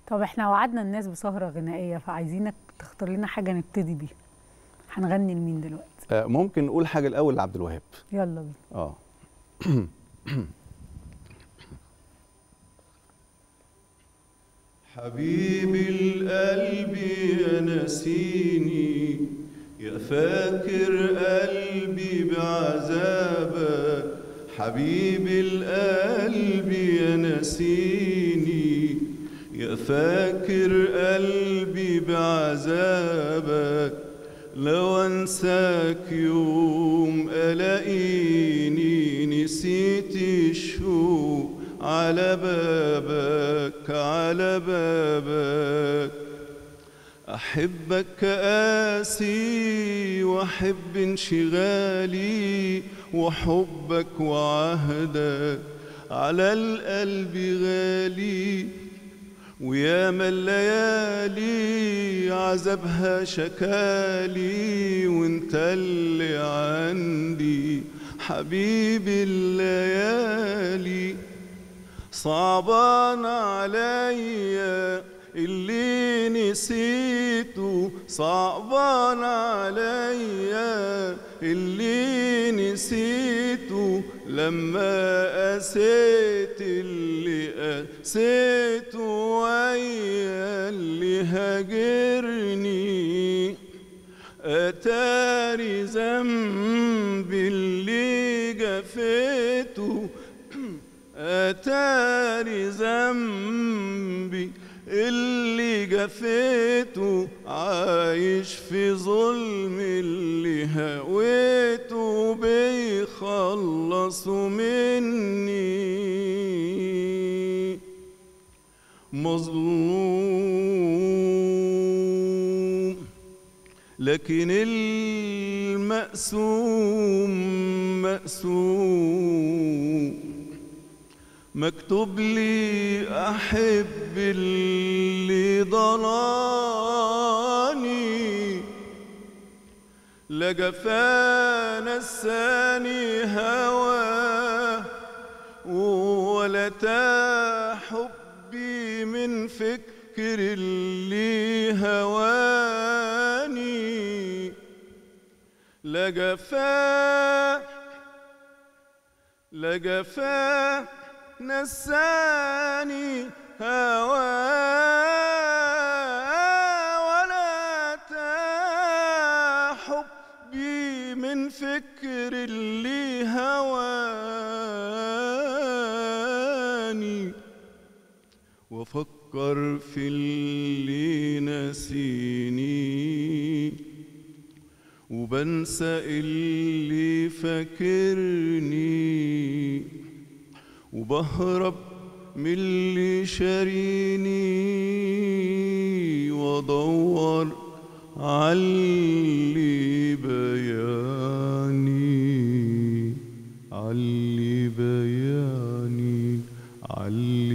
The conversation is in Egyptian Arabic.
طب احنا وعدنا الناس بسهرة غنائية فعايزينك تختار لنا حاجة نبتدي بيها هنغني لمين دلوقتي آه، ممكن نقول حاجه الاول لعبد الوهاب يلا بينا اه حبيبي القلب يا نسيني يا فاكر قلبي بعذابك حبيبي القلب يا نسيني يا فاكر قلبي بعذابك لو انساك يوم الاقيني نسيت الشوق على بابك على بابك أحبك قاسي وأحب انشغالي وحبك وعهدك على القلب غالي وياما الليالي عذبها شكالي وانت اللي عندي حبيبي الليالي صعبان عليا اللي نسيته صعبان عليا اللي نسيته لما قسيت اللي قسيته ويا اللي هاجرني أتاري ذنبي اللي جفيته أتاري ذنبي اللي جفيته عايش في ظلم اللي هويته بيخلصوا مني مظلوم لكن المقسوم مقسوم مكتوب لي احب اللي ضناني لا جفانا الثاني هوى ولا تحبي من فكر اللي هواني لا جفا لا جفا نساني هوى ولا تحبي من فكر اللي هواني وفكر في اللي نسيني وبنسى اللي فاكرني وبهرب من اللي شاريني وادور عاللي بياني عاللي بياني عاللي